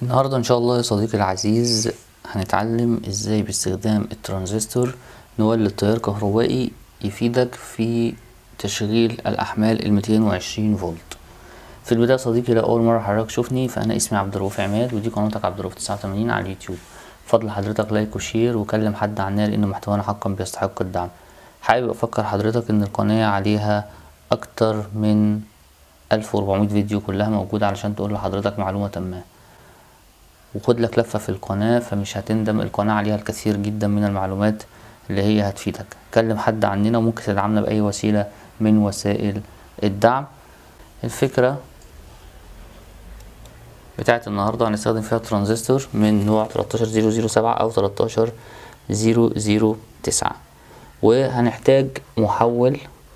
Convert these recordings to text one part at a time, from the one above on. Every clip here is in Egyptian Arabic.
النهاردة ان شاء الله يا صديقي العزيز هنتعلم ازاي باستخدام الترانزستور نولد تيار كهربائي يفيدك في تشغيل الاحمال ال 220 فولت في البداية صديقي لو اول مرة حضرتك تشوفني فانا اسمي عبد الرؤوف عماد ودي قناتك عبد الرؤوف 89 على اليوتيوب فضل حضرتك لايك وشير وكلم حد عننا لان محتوانا حقا بيستحق الدعم حابب افكر حضرتك ان القناة عليها اكتر من 1400 فيديو كلها موجودة علشان تقول لحضرتك معلومة ما وخد لك لفة في القناة فمش هتندم القناة عليها الكثير جدا من المعلومات اللي هي هتفيدك كلم حد عننا وممكن تدعمنا بأي وسيلة من وسائل الدعم الفكرة بتاعت النهاردة هنستخدم فيها ترانزستور من نوع 13007 أو 13009 وهنحتاج محول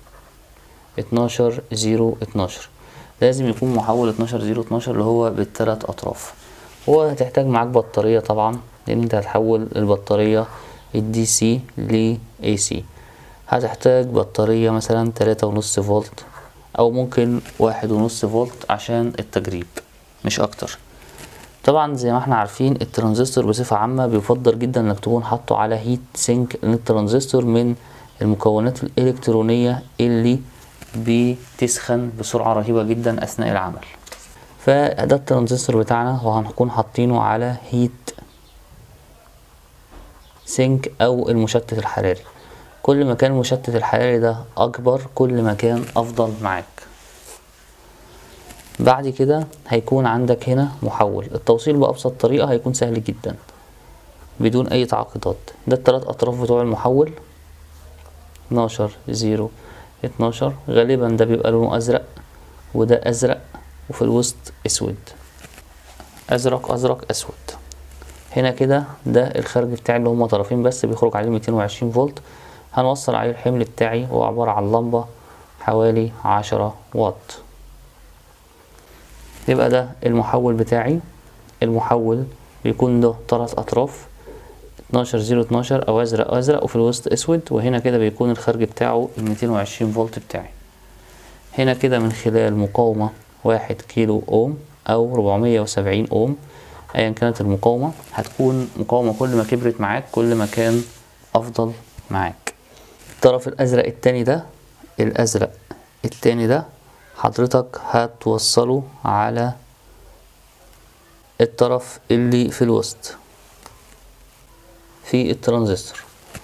12012 لازم يكون محول 12012 اللي هو بالثلاث أطراف هو هتحتاج معاك بطارية طبعا لأن انت هتحول البطارية الدي سي ل اي سي هتحتاج بطارية مثلا تلاتة ونص فولت أو ممكن واحد ونص فولت عشان التجريب مش أكتر طبعا زي ما احنا عارفين الترانزستور بصفة عامة بيفضل جدا انك تكون حاطه على هيت سينك لان الترانزستور من المكونات الإلكترونية اللي بتسخن بسرعة رهيبة جدا أثناء العمل فده الترانزستور بتاعنا وهنكون حاطينه على هيت سينك او المشتت الحراري كل ما كان المشتت الحراري ده اكبر كل ما كان افضل معاك بعد كده هيكون عندك هنا محول التوصيل بأبسط طريقة هيكون سهل جدا بدون اي تعقيدات ده التلات اطراف بتوع المحول 12 0 12 غالبا ده بيبقى لونه ازرق وده ازرق وفي الوسط اسود ازرق ازرق اسود هنا كده ده الخارج بتاعي اللي هما طرفين بس بيخرج عليه 220 فولت هنوصل عليه الحمل بتاعي هو عبارة عن لمبة حوالي 10 واط يبقى ده المحول بتاعي المحول بيكون له ثلاث اطراف 12 0 12 او ازرق ازرق وفي الوسط اسود وهنا كده بيكون الخارج بتاعه ال 220 فولت بتاعي هنا كده من خلال مقاومة واحد كيلو اوم او 470 اوم ايا كانت المقاومة هتكون مقاومة كل ما كبرت معاك كل ما كان افضل معاك الطرف الازرق التاني ده الازرق التاني ده حضرتك هتوصله على الطرف اللي في الوسط في الترانزستور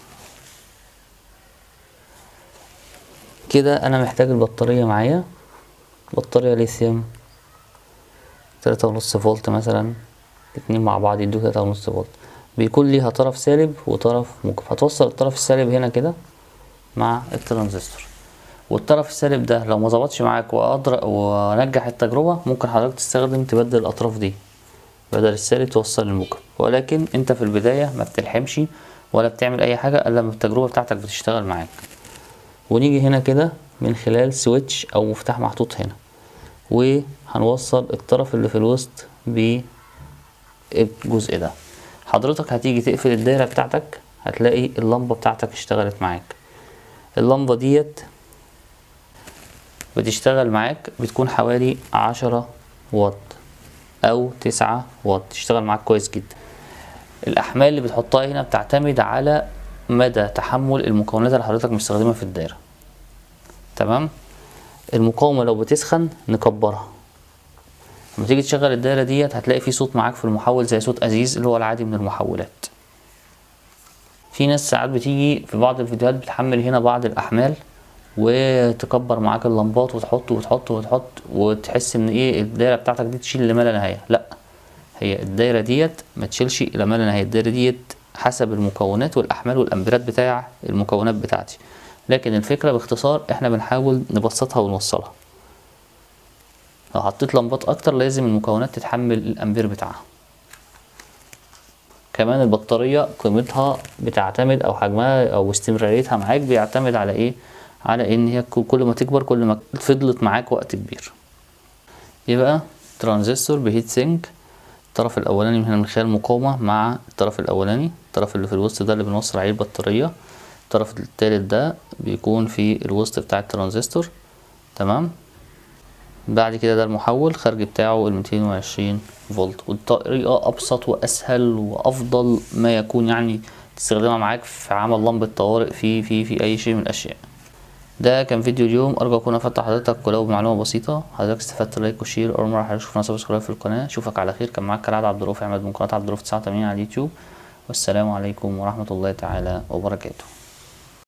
كده انا محتاج البطارية معايا بطارية ليثيوم تلاتة ونص فولت مثلا الاتنين مع بعض يدوك تلاتة ونص فولت بيكون ليها طرف سالب وطرف موجب هتوصل الطرف السالب هنا كده مع الترانزستور والطرف السالب ده لو ما ظبطش معاك وأدر ونجح التجربة ممكن حضرتك تستخدم تبدل الأطراف دي بدل السالب توصل للموجب ولكن انت في البداية ما بتلحمش ولا بتعمل أي حاجة إلا لما التجربة بتاعتك بتشتغل معاك ونيجي هنا كده من خلال سويتش أو مفتاح محطوط هنا وهنوصل الطرف اللي في الوسط بالجزء ده حضرتك هتيجي تقفل الدايرة بتاعتك هتلاقي اللمبة بتاعتك اشتغلت معاك اللمبة ديت بتشتغل معاك بتكون حوالي عشرة واط او تسعة واط تشتغل معاك كويس جدا الاحمال اللي بتحطها هنا بتعتمد على مدى تحمل المكونات اللي حضرتك مستخدمها في الدايرة تمام المقاومة لو بتسخن نكبرها لما تيجي تشغل الدايرة ديت هتلاقي في صوت معاك في المحول زي صوت أزيز اللي هو العادي من المحولات في ناس ساعات بتيجي في بعض الفيديوهات بتحمل هنا بعض الأحمال وتكبر معاك اللمبات وتحط وتحط وتحط وتحس ان ايه الدايرة بتاعتك دي تشيل لما لا نهاية لا هي الدايرة ديت ما تشيلش الى ما لا نهاية الدايرة ديت حسب المكونات والأحمال والأمبيرات بتاع المكونات بتاعتي لكن الفكرة باختصار احنا بنحاول نبسطها ونوصلها لو حطيت لمبات اكتر لازم المكونات تتحمل الامبير بتاعها كمان البطارية قيمتها بتعتمد او حجمها او استمراريتها معاك بيعتمد على ايه على ان هي كل ما تكبر كل ما فضلت معاك وقت كبير يبقى ترانزستور بهيت سينك الطرف الاولاني من هنا من خلال مقاومة مع الطرف الاولاني الطرف اللي في الوسط ده اللي بنوصل عليه البطارية الطرف التالت ده بيكون في الوسط بتاع الترانزستور تمام بعد كده ده المحول الخارجي بتاعه ال 220 فولت والطريقة أبسط وأسهل وأفضل ما يكون يعني تستخدمها معاك في عمل لمبة طوارئ في في في أي شيء من الأشياء ده كان فيديو اليوم أرجو أكون أفدت حضرتك ولو بمعلومة بسيطة حضرتك استفدت لايك وشير أول مرة حضرتك شوفنا سبسكرايب في القناة أشوفك على خير كان معاك كالعادة عبد الرؤوف أحمد من قناة عبد الرؤوف 89 على اليوتيوب والسلام عليكم ورحمة الله تعالى وبركاته